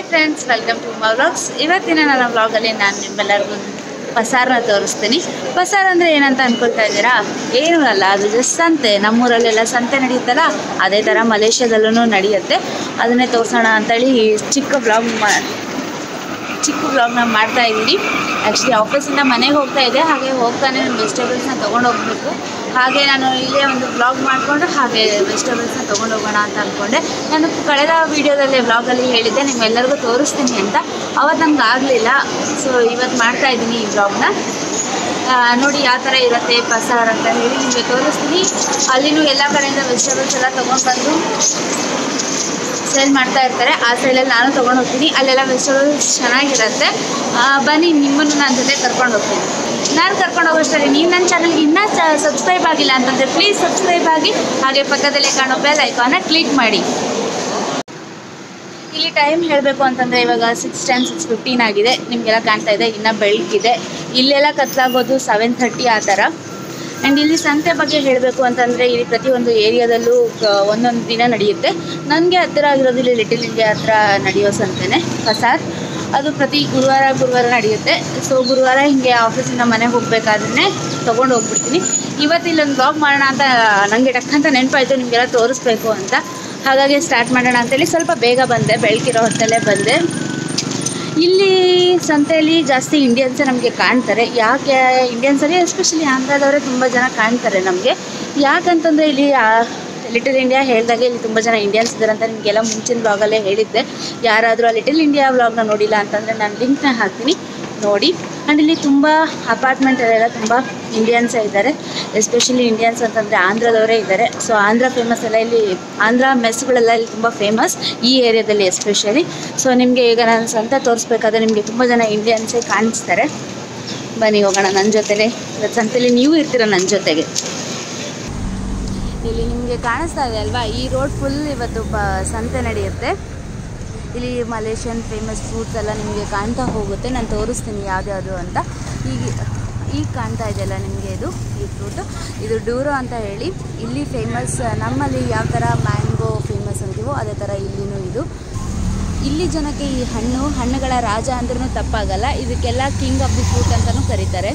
Friends welcome to my vlogs ಇವತ್ತಿನ ನನ್ನ ವ್ಲಾಗಲ್ಲಿ ನಾನು ನಿಮ್ಮೆಲ್ಲರಿಗೂ ಪಸಾರನ ತೋರಿಸ್ತೀನಿ ಪಸಾರ ಅಂದರೆ ಏನಂತ ಅನ್ಕೊಳ್ತಾ ಇದ್ದೀರಾ ಏನೂ ಅಲ್ಲ ಅದು ಜಸ್ಟ್ ಸಂತೆ ನಮ್ಮೂರಲ್ಲೆಲ್ಲ ಸಂತೆ ನಡೆಯುತ್ತಲ್ಲ ಅದೇ ಥರ ಮಲೇಷ್ಯಾದಲ್ಲೂ ನಡೆಯುತ್ತೆ ಅದನ್ನೇ ತೋರಿಸೋಣ ಅಂತೇಳಿ ಚಿಕ್ಕ ಬ್ಲಾಗ್ ಮಾ ಚಿಕ್ಕ ಬ್ಲಾಗ್ನ ಮಾಡ್ತಾ ಇದ್ದೀನಿ ಆ್ಯಕ್ಚುಲಿ ಆಫೀಸಿಂದ ಮನೆಗೆ ಹೋಗ್ತಾ ಇದ್ದೆ ಹಾಗೆ ಹೋಗ್ತಾನೆ ನಾನು ವೆಜಿಟೇಬಲ್ಸ್ನ ತೊಗೊಂಡು ಹೋಗ್ಬೇಕು ಹಾಗೆ ನಾನು ಇಲ್ಲೇ ಒಂದು ಬ್ಲಾಗ್ ಮಾಡಿಕೊಂಡು ಹಾಗೆ ವೆಜಿಟೇಬಲ್ಸ್ನ ತೊಗೊಂಡು ಹೋಗೋಣ ಅಂತ ಅಂದ್ಕೊಂಡೆ ನಾನು ಕಳೆದ ವೀಡಿಯೋದಲ್ಲಿ ಬ್ಲಾಗಲ್ಲಿ ಹೇಳಿದ್ದೆ ನಿಮ್ಮೆಲ್ಲರಿಗೂ ತೋರಿಸ್ತೀನಿ ಅಂತ ಅವತ್ತು ನಂಗೆ ಆಗಲಿಲ್ಲ ಸೊ ಇವತ್ತು ಮಾಡ್ತಾ ಇದ್ದೀನಿ ಈ ಬ್ಲಾಗ್ನ ನೋಡಿ ಯಾವ ಥರ ಇರುತ್ತೆ ಪಸಾರ್ ಅಂತ ಹೇಳಿ ನಿಮಗೆ ತೋರಿಸ್ತೀನಿ ಅಲ್ಲಿನೂ ಎಲ್ಲ ಕಡೆಯಿಂದ ವೆಜಿಟೇಬಲ್ಸ್ ಎಲ್ಲ ತೊಗೊಂಡು ಬಂದು ಸೇಲ್ ಮಾಡ್ತಾ ಇರ್ತಾರೆ ಆ ಸೈಡಲ್ಲಿ ನಾನು ತೊಗೊಂಡು ಹೋಗ್ತೀನಿ ಅಲ್ಲೆಲ್ಲ ವೆಜಿಟೇಬಲ್ಸ್ ಚೆನ್ನಾಗಿರುತ್ತೆ ಆ, ಬನ್ನಿ ನಿಮ್ಮನ್ನು ನನ್ನ ಜೊತೆ ಕರ್ಕೊಂಡು ಹೋಗ್ತೀನಿ ನಾನು ಕರ್ಕೊಂಡು ಹೋಗೋಷ್ಟರಲ್ಲಿ ನೀವು ನನ್ನ ಚಾನಲ್ಗೆ ಇನ್ನೂ ಸಬ್ಸ್ಕ್ರೈಬ್ ಆಗಿಲ್ಲ ಅಂತಂದರೆ ಪ್ಲೀಸ್ ಸಬ್ಸ್ಕ್ರೈಬ್ ಆಗಿ ಹಾಗೆ ಪಕ್ಕದಲ್ಲೇ ಕಾಣೋ ಬೆಲ್ ಐಕಾನ ಕ್ಲಿಕ್ ಮಾಡಿ ಇಲ್ಲಿ ಟೈಮ್ ಹೇಳಬೇಕು ಅಂತಂದರೆ ಇವಾಗ ಸಿಕ್ಸ್ ಟೆನ್ ಸಿಕ್ಸ್ ಫಿಫ್ಟೀನ್ ಆಗಿದೆ ನಿಮಗೆಲ್ಲ ಕಾಣ್ತಾ ಇದೆ ಇನ್ನೂ ಬೆಳಕಿದೆ ಇಲ್ಲೆಲ್ಲ ಕತ್ಲಾಗೋದು ಸೆವೆನ್ ಥರ್ಟಿ ಆ ಥರ ಆ್ಯಂಡ್ ಇಲ್ಲಿ ಸಂತೆ ಬಗ್ಗೆ ಹೇಳಬೇಕು ಅಂತಂದರೆ ಇಲ್ಲಿ ಪ್ರತಿಯೊಂದು ಏರಿಯಾದಲ್ಲೂ ಕ- ಒಂದೊಂದು ದಿನ ನಡೆಯುತ್ತೆ ನನಗೆ ಹತ್ತಿರ ಆಗಿರೋದು ಇಲ್ಲಿ ಲಿಟಲ್ ಇಂಡಿಯಾ ಹತ್ರ ನಡೆಯೋ ಸಂತೆನೆ ಕಸಾರ್ ಅದು ಪ್ರತಿ ಗುರುವಾರ ಗುರುವಾರ ನಡೆಯುತ್ತೆ ಸೊ ಗುರುವಾರ ಹಿಂಗೆ ಆಫೀಸಿಂದ ಮನೆಗೆ ಹೋಗ್ಬೇಕಾದ್ರೆ ತೊಗೊಂಡು ಹೋಗ್ಬಿಡ್ತೀನಿ ಇವತ್ತು ಇಲ್ಲೊಂದು ಬ್ಲಾಗ್ ಮಾಡೋಣ ಅಂತ ನನಗೆ ಟಕ್ಕಂತ ನೆನಪಾಯಿತು ನಿಮಗೆಲ್ಲ ತೋರಿಸ್ಬೇಕು ಅಂತ ಹಾಗಾಗಿ ಸ್ಟಾರ್ಟ್ ಮಾಡೋಣ ಅಂತೇಳಿ ಸ್ವಲ್ಪ ಬೇಗ ಬಂದೆ ಬೆಳಕಿರೋ ಹೊತ್ತಲ್ಲೇ ಬಂದೆ ಇಲ್ಲಿ ಸಂತೆಯಲ್ಲಿ ಜಾಸ್ತಿ ಇಂಡಿಯನ್ಸೇ ನಮಗೆ ಕಾಣ್ತಾರೆ ಯಾಕೆ ಇಂಡಿಯನ್ಸಲ್ಲಿ ಎಸ್ಪೆಷಲಿ ಆಂಧ್ರದವರೇ ತುಂಬ ಜನ ಕಾಣ್ತಾರೆ ನಮಗೆ ಯಾಕಂತಂದರೆ ಇಲ್ಲಿ ಲಿಟಲ್ ಇಂಡಿಯಾ ಹೇಳಿದಾಗೆ ಇಲ್ಲಿ ತುಂಬ ಜನ ಇಂಡಿಯನ್ಸ್ ಇದ್ದಾರೆ ಅಂತ ನಿಮಗೆಲ್ಲ ಮುಂಚಿನ ಬ್ಲಾಗಲ್ಲೇ ಹೇಳಿದ್ದೆ ಯಾರಾದರೂ ಆ ಲಿಟಲ್ ಇಂಡಿಯಾ ಬ್ಲಾಗ್ನ ನೋಡಿಲ್ಲ ಅಂತಂದರೆ ನಾನು ಲಿಂಕ್ನ ಹಾಕ್ತೀನಿ ನೋಡಿ ಆ್ಯಂಡ್ ಇಲ್ಲಿ ತುಂಬ ಅಪಾರ್ಟ್ಮೆಂಟಲ್ಲೆಲ್ಲ ತುಂಬ ಇಂಡಿಯನ್ಸೇ ಇದ್ದಾರೆ ಎಸ್ಪೆಷಲಿ ಇಂಡಿಯನ್ಸ್ ಅಂತಂದರೆ ಆಂಧ್ರದವರೇ ಇದ್ದಾರೆ ಸೊ ಆಂಧ್ರ ಫೇಮಸ್ ಎಲ್ಲ ಇಲ್ಲಿ ಆಂಧ್ರ ಮೆಸ್ಗಳೆಲ್ಲ ಇಲ್ಲಿ ತುಂಬ ಫೇಮಸ್ ಈ ಏರಿಯಾದಲ್ಲಿ ಎಸ್ಪೆಷಲಿ ಸೊ ನಿಮಗೆ ಈಗ ನಾನು ಸಂತ ತೋರಿಸ್ಬೇಕಾದ್ರೆ ನಿಮಗೆ ತುಂಬ ಜನ ಇಂಡಿಯನ್ಸೇ ಕಾಣಿಸ್ತಾರೆ ಬನ್ನಿ ಹೋಗೋಣ ನನ್ನ ಜೊತೆಲೆ ಇವತ್ತು ಸಂತೆಲಿ ನೀವು ಇರ್ತೀರ ನನ್ನ ಜೊತೆಗೆ ಇಲ್ಲಿ ನಿಮಗೆ ಕಾಣಿಸ್ತಾ ಇದೆ ಅಲ್ವಾ ಈ ರೋಡ್ ಫುಲ್ ಇವತ್ತು ಪ ಸಂತೆ ನಡೆಯುತ್ತೆ ಇಲ್ಲಿ ಮಲೇಷಿಯನ್ ಫೇಮಸ್ ಫ್ರೂಟ್ಸ್ ಎಲ್ಲ ನಿಮಗೆ ಕಾಣ್ತಾ ಹೋಗುತ್ತೆ ನಾನು ತೋರಿಸ್ತೀನಿ ಯಾವ್ದ್ಯಾವುದು ಅಂತ ಈಗ ಈಗ ಕಾಣ್ತಾ ಇದೆಯಲ್ಲ ನಿಮಗೆ ಇದು ಈ ಫ್ರೂಟು ಇದು ಡೂರೋ ಅಂತ ಹೇಳಿ ಇಲ್ಲಿ ಫೇಮಸ್ ನಮ್ಮಲ್ಲಿ ಯಾವ ಥರ ಮ್ಯಾಂಗೋ ಫೇಮಸ್ ಅಂತೀವೋ ಅದೇ ಥರ ಇಲ್ಲಿನೂ ಇದು ಇಲ್ಲಿ ಜನಕ್ಕೆ ಈ ಹಣ್ಣು ಹಣ್ಣುಗಳ ರಾಜ ಅಂದ್ರೂ ತಪ್ಪಾಗಲ್ಲ ಇದಕ್ಕೆಲ್ಲ ಕಿಂಗ್ ಆಫ್ ದಿ ಫ್ರೂಟ್ ಅಂತಲೂ ಕರೀತಾರೆ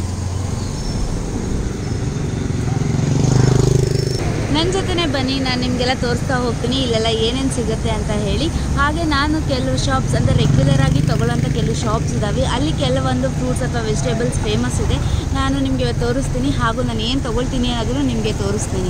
ನನ್ನ ಜೊತೆನೇ ಬನ್ನಿ ನಾನು ನಿಮಗೆಲ್ಲ ತೋರಿಸ್ತಾ ಹೋಗ್ತೀನಿ ಇಲ್ಲೆಲ್ಲ ಏನೇನು ಸಿಗುತ್ತೆ ಅಂತ ಹೇಳಿ ಹಾಗೆ ನಾನು ಕೆಲವು ಶಾಪ್ಸ್ ಅಂದರೆ ರೆಗ್ಯುಲರ್ ಆಗಿ ತೊಗೊಳ್ಳೋಂಥ ಕೆಲವು ಶಾಪ್ಸ್ ಇದ್ದಾವೆ ಅಲ್ಲಿ ಕೆಲವೊಂದು ಫ್ರೂಟ್ಸ್ ಅಥವಾ ವೆಜಿಟೇಬಲ್ಸ್ ಫೇಮಸ್ ಇದೆ ನಾನು ನಿಮಗೆ ಇವತ್ತು ತೋರಿಸ್ತೀನಿ ಹಾಗೂ ನಾನು ಏನು ತೊಗೊಳ್ತೀನಿ ಅನ್ನೋದನ್ನು ನಿಮಗೆ ತೋರಿಸ್ತೀನಿ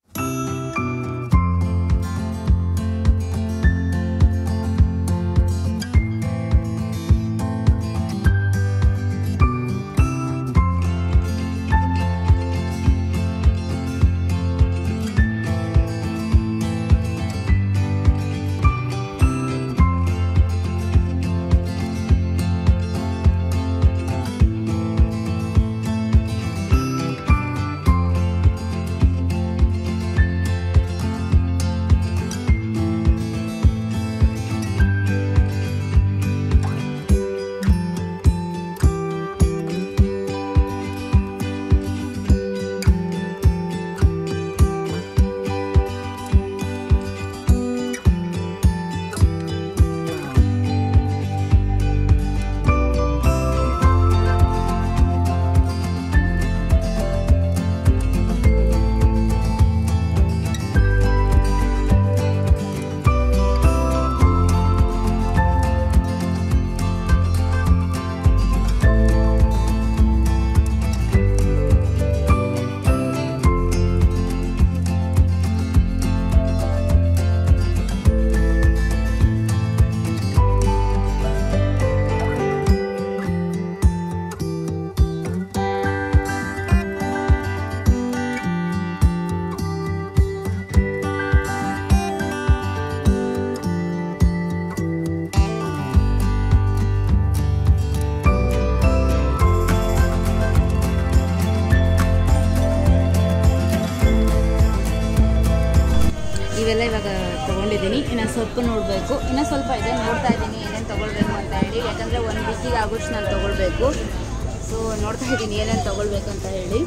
ಇವೆಲ್ಲ ಇವಾಗ ತೊಗೊಂಡಿದ್ದೀನಿ ಇನ್ನು ಸೊಪ್ಪು ನೋಡಬೇಕು ಇನ್ನೂ ಸ್ವಲ್ಪ ಇದೆ ನೋಡ್ತಾ ಇದ್ದೀನಿ ಏನೇನು ತೊಗೊಳ್ಬೇಕು ಅಂತ ಹೇಳಿ ಯಾಕಂದರೆ ಒಂದು ವೀಕಿಗೆ ಆಗೋಷ್ಟು ನಾನು ತೊಗೊಳ್ಬೇಕು ಸೊ ನೋಡ್ತಾ ಇದ್ದೀನಿ ಏನೇನು ತೊಗೊಳ್ಬೇಕು ಅಂತ ಹೇಳಿ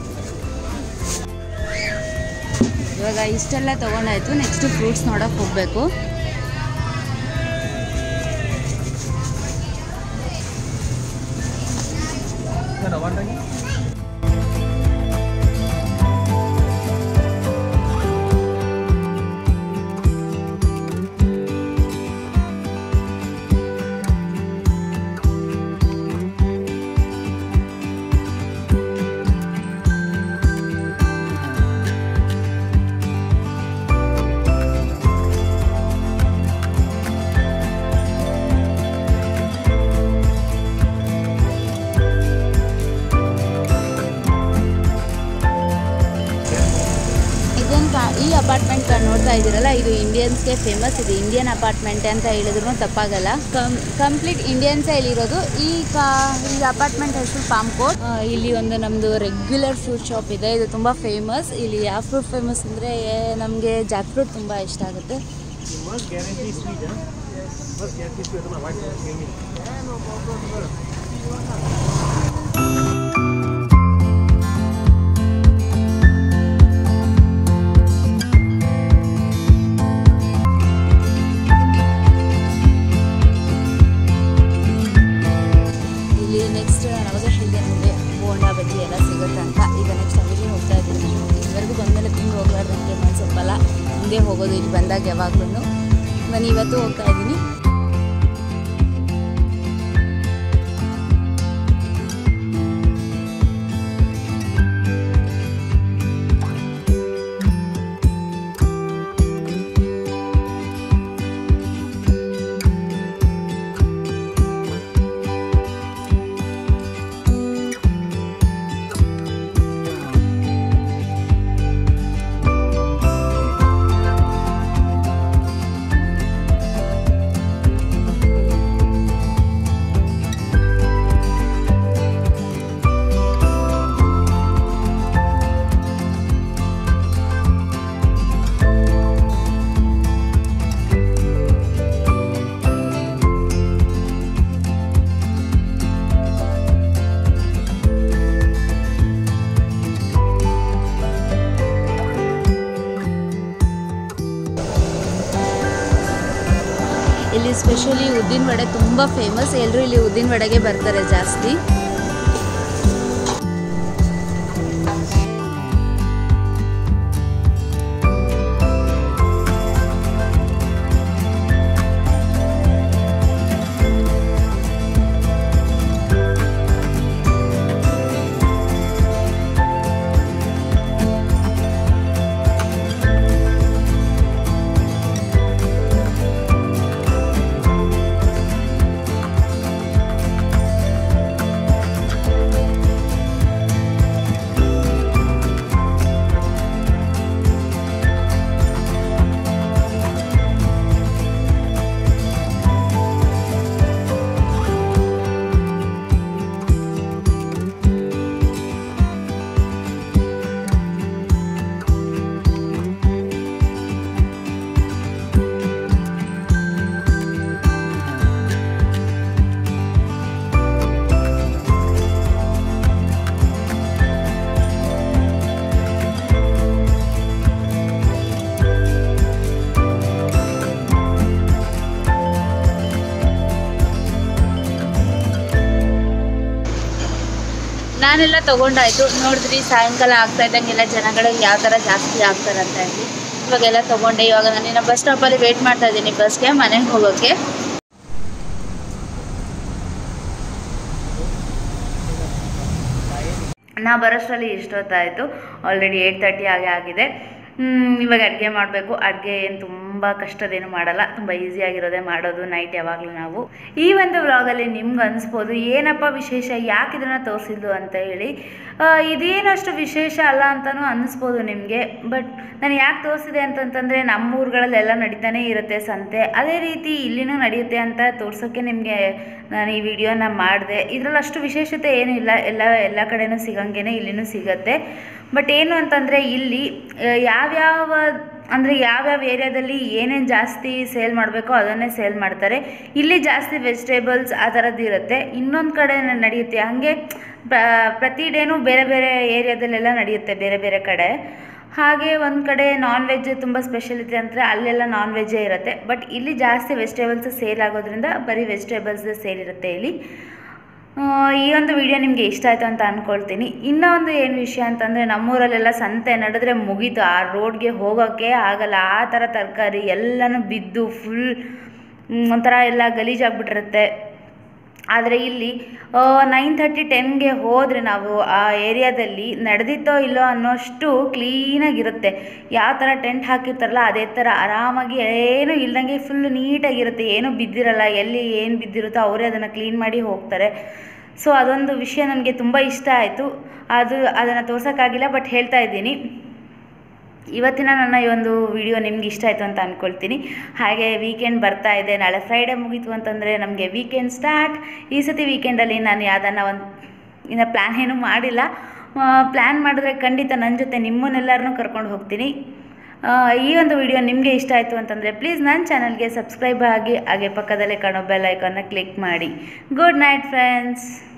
ಇವಾಗ ಇಷ್ಟೆಲ್ಲ ತೊಗೊಂಡಾಯ್ತು ನೆಕ್ಸ್ಟ್ ಫ್ರೂಟ್ಸ್ ನೋಡೋಕೆ ಹೋಗಬೇಕು warnanya? ಇದನ್ನು ಕಾ ಈ ಅಪಾರ್ಟ್ಮೆಂಟ್ ನೋಡ್ತಾ ಇದ್ದೀರಲ್ಲ ಇದು ಇಂಡಿಯನ್ಸ್ಗೆ ಫೇಮಸ್ ಇದು ಇಂಡಿಯನ್ ಅಪಾರ್ಟ್ಮೆಂಟ್ ಅಂತ ಹೇಳಿದ್ರು ತಪ್ಪಾಗಲ್ಲ ಕಂ ಕಂಪ್ಲೀಟ್ ಇಂಡಿಯನ್ಸೇ ಇಲ್ಲಿರೋದು ಈ ಕಾ ಈ ಅಪಾರ್ಟ್ಮೆಂಟ್ ಹೆಸರು ಪಾಮ್ ಕೋಟ್ ಇಲ್ಲಿ ಒಂದು ನಮ್ಮದು ರೆಗ್ಯುಲರ್ ಫ್ರೂಟ್ ಶಾಪ್ ಇದೆ ಇದು ತುಂಬ ಫೇಮಸ್ ಇಲ್ಲಿ ಯಾವ ಫ್ರೂಟ್ ಫೇಮಸ್ ಅಂದರೆ ನಮಗೆ ಜಾಕ್ ಫ್ರೂಟ್ ತುಂಬ ಇಷ್ಟ ಆಗುತ್ತೆ You must guarantee sweet, huh? Yes. Must guarantee sweet. My wife will give me. Yeah, no problem. ಇಲ್ಲಿ ನೆಕ್ಸ್ಟ್ ನಾನು ಅವಾಗ ಹೇಳಿದೆ ನಿಮಗೆ ಬೋಂಡಾ ಬಜ್ಜಿ ಎಲ್ಲ ಸಿಗುತ್ತೆ ಅಂತ ಈಗ ನೆಕ್ಸ್ಟ್ ಅಲ್ಲಿಗೆ ಹೋಗ್ತಾ ಇದ್ದೀನಿ ಇದುವರೆಗೂ ಬಂದಮೇಲೆ ತಿಂದು ಹೋಗ್ಲಾರ್ದಂಗೆ ಮನ್ಸಪ್ಪಲ್ಲ ಹಿಂದೆ ಹೋಗೋದು ಇಲ್ಲಿ ಬಂದಾಗ ಯಾವಾಗ್ಲೂ ನಾನು ಇವತ್ತು ಹೋಗ್ತಾ ಇದ್ದೀನಿ ಇಲ್ಲಿ ಸ್ಪೆಷಲಿ ಉದ್ದಿನ ವಡೆ ತುಂಬ ಫೇಮಸ್ ಎಲ್ಲರೂ ಇಲ್ಲಿ ಉದ್ದಿನ ವಡೆಗೆ ಬರ್ತಾರೆ ಜಾಸ್ತಿ ನಾನೆಲ್ಲ ತಗೊಂಡಾಯ್ತು ನೋಡಿದ್ರಿ ಸಾಯಂಕಾಲ ಆಗ್ತಾ ಇದ್ದಂಗೆಲ್ಲ ಜನಗಳು ಯಾವ ಥರ ಜಾಸ್ತಿ ಆಗ್ತಾರೆ ಅಂತ ಹೇಳಿ ಇವಾಗೆಲ್ಲ ತಗೊಂಡೆ ಇವಾಗ ನಾನಿನ್ನ ಬಸ್ ಸ್ಟಾಪಲ್ಲಿ ವೇಟ್ ಮಾಡ್ತಾ ಇದ್ದೀನಿ ಬಸ್ಗೆ ಮನೆಗೆ ಹೋಗೋಕ್ಕೆ ನಾ ಬರೋಷ್ಟರಲ್ಲಿ ಇಷ್ಟೊತ್ತಾಯಿತು ಆಲ್ರೆಡಿ ಏಯ್ಟ್ ತರ್ಟಿ ಆಗೇ ಆಗಿದೆ ಹ್ಮ್, ಇವಾಗ ಅಡುಗೆ ಮಾಡಬೇಕು ಅಡುಗೆ ಏನು ತುಂಬ ಕಷ್ಟದೇನು ಮಾಡಲ್ಲ ತುಂಬ ಈಸಿಯಾಗಿರೋದೇ ಮಾಡೋದು ನೈಟ್ ಯಾವಾಗಲೂ ನಾವು ಈ ಒಂದು ವ್ಲಾಗಲ್ಲಿ ನಿಮ್ಗೆ ಅನಿಸ್ಬೋದು ಏನಪ್ಪ ವಿಶೇಷ ಯಾಕೆ ಇದನ್ನು ತೋರಿಸಿದ್ದು ಅಂತ ಹೇಳಿ ಆ, ಇದೇನಷ್ಟು ವಿಶೇಷ ಅಲ್ಲ ಅಂತಲೂ ಅನ್ನಿಸ್ಬೋದು ನಿಮಗೆ ಬಟ್ ನಾನು ಯಾಕೆ ತೋರಿಸಿದೆ ಅಂತಂತಂದರೆ ನಮ್ಮ ಊರುಗಳಲ್ಲೆಲ್ಲ ನಡೀತಾನೆ ಇರುತ್ತೆ ಸಂತೆ ಅದೇ ರೀತಿ ಇಲ್ಲಿನೂ ನಡೆಯುತ್ತೆ ಅಂತ ತೋರ್ಸೋಕ್ಕೆ ನಿಮಗೆ ನಾನು ಈ ವಿಡಿಯೋನ ಮಾಡಿದೆ ಇದರಲ್ಲಿ ಅಷ್ಟು ವಿಶೇಷತೆ ಏನೂ ಇಲ್ಲ ಎಲ್ಲ ಎಲ್ಲ ಕಡೆನೂ ಸಿಗಂಗೆ ಇಲ್ಲಿನೂ ಸಿಗತ್ತೆ ಬಟ್ ಏನು ಅಂತಂದರೆ ಇಲ್ಲಿ ಆ, ಯಾವ್ಯಾವ ಅಂದರೆ ಯಾವ್ಯಾವ ಏರಿಯಾದಲ್ಲಿ ಏನೇನು ಜಾಸ್ತಿ ಸೇಲ್ ಮಾಡಬೇಕೋ ಅದನ್ನೇ ಸೇಲ್ ಮಾಡ್ತಾರೆ ಇಲ್ಲಿ ಜಾಸ್ತಿ ವೆಜಿಟೇಬಲ್ಸ್ ಆ ಥರದ್ದು ಇರುತ್ತೆ ಇನ್ನೊಂದು ಕಡೆ ನಡೆಯುತ್ತೆ ಹಾಗೆ ಪ್ರ- ಪ್ರತಿ ಡೇನೂ ಬೇರೆ ಬೇರೆ ಏರಿಯಾದಲ್ಲೆಲ್ಲ ನಡೆಯುತ್ತೆ ಬೇರೆ ಬೇರೆ ಕಡೆ ಹಾಗೆ ಒಂದು ಕಡೆ ನಾನ್ ವೆಜ್ ತುಂಬ ಸ್ಪೆಷಲಿಟಿ ಅಂದರೆ ಅಲ್ಲೆಲ್ಲ ನಾನ್ ವೆಜ್ಜೇ ಇರುತ್ತೆ ಬಟ್ ಇಲ್ಲಿ ಜಾಸ್ತಿ ವೆಜಿಟೇಬಲ್ಸ್ ಸೇಲ್ ಆಗೋದ್ರಿಂದ ಬರೀ ವೆಜಿಟೇಬಲ್ಸ್ ಸೇಲ್ ಇರುತ್ತೆ ಇಲ್ಲಿ ಆ, ಈ ಒಂದು ವಿಡಿಯೋ ನಿಮಗೆ ಇಷ್ಟ ಆಯಿತು ಅಂತ ಅಂದ್ಕೊಳ್ತೀನಿ ಇನ್ನೂ ಒಂದು ಏನು ವಿಷಯ ಅಂತಂದರೆ ನಮ್ಮೂರಲ್ಲೆಲ್ಲ ಸಂತೆ ನಡೆದ್ರೆ ಮುಗೀತು ಆ ರೋಡ್ಗೆ ಹೋಗೋಕ್ಕೆ ಆಗಲ್ಲ ಆ ಥರ ತರಕಾರಿ ಎಲ್ಲನೂ ಬಿದ್ದು ಫುಲ್ ಒಂಥರ ಎಲ್ಲ ಗಲೀಜಾಗ್ಬಿಟ್ಟಿರುತ್ತೆ ಆದರೆ ಇಲ್ಲಿ ನೈನ್ ಥರ್ಟಿ ಟೆನ್ಗೆ ಹೋದರೆ ನಾವು ಆ ಏರಿಯಾದಲ್ಲಿ ನಡೆದಿತ್ತೋ ಇಲ್ಲೋ ಅನ್ನೋಷ್ಟು ಕ್ಲೀನಾಗಿರುತ್ತೆ ಯಾವ ಥರ ಟೆಂಟ್ ಹಾಕಿರ್ತಾರಲ್ಲ ಅದೇ ಥರ ಆರಾಮಾಗಿ ಏನೂ ಇಲ್ದಂಗೆ ಫುಲ್ ನೀಟಾಗಿರುತ್ತೆ ಏನೂ ಬಿದ್ದಿರಲ್ಲ ಎಲ್ಲಿ ಏನು ಬಿದ್ದಿರುತ್ತೋ ಅವರೇ ಅದನ್ನು ಕ್ಲೀನ್ ಮಾಡಿ ಹೋಗ್ತಾರೆ ಸೊ ಅದೊಂದು ವಿಷಯ ನನಗೆ ತುಂಬ ಇಷ್ಟ ಆಯಿತು ಅದು ಅದನ್ನು ತೋರ್ಸೋಕ್ಕಾಗಿಲ್ಲ ಬಟ್ ಹೇಳ್ತಾ ಇದ್ದೀನಿ ಇವತ್ತಿನ ನನ್ನ ಈ ಒಂದು ವಿಡಿಯೋ ನಿಮ್ಗೆ ಇಷ್ಟ ಆಯಿತು ಅಂತ ಅಂದ್ಕೊಳ್ತೀನಿ ಹಾಗೆ ವೀಕೆಂಡ್ ಬರ್ತಾ ಇದೆ ನಾಳೆ ಫ್ರೈಡೇ ಮುಗೀತು ಅಂತಂದರೆ ನಮಗೆ ವೀಕೆಂಡ್ ಸ್ಟಾರ್ಟ್ ಈ ಸತಿ ವೀಕೆಂಡಲ್ಲಿ ನಾನು ಯಾವುದನ್ನ ಒಂದು ಇನ್ನು ಪ್ಲ್ಯಾನ್ ಏನೂ ಮಾಡಿಲ್ಲ ಪ್ಲ್ಯಾನ್ ಮಾಡಿದ್ರೆ ಖಂಡಿತ ನನ್ನ ಜೊತೆ ನಿಮ್ಮನ್ನೆಲ್ಲರನ್ನೂ ಕರ್ಕೊಂಡು ಹೋಗ್ತೀನಿ ಆ, ಈ ಒಂದು ವಿಡಿಯೋ ನಿಮಗೆ ಇಷ್ಟ ಆಯಿತು ಅಂತಂದರೆ ಪ್ಲೀಸ್ ನನ್ನ ಚಾನಲ್ಗೆ ಸಬ್ಸ್ಕ್ರೈಬ್ ಆಗಿ ಹಾಗೆ ಪಕ್ಕದಲ್ಲೇ ಕಾಣೋ ಬೆಲ್ ಐಕಾನ್ನ ಕ್ಲಿಕ್ ಮಾಡಿ ಗುಡ್ ನೈಟ್ ಫ್ರೆಂಡ್ಸ್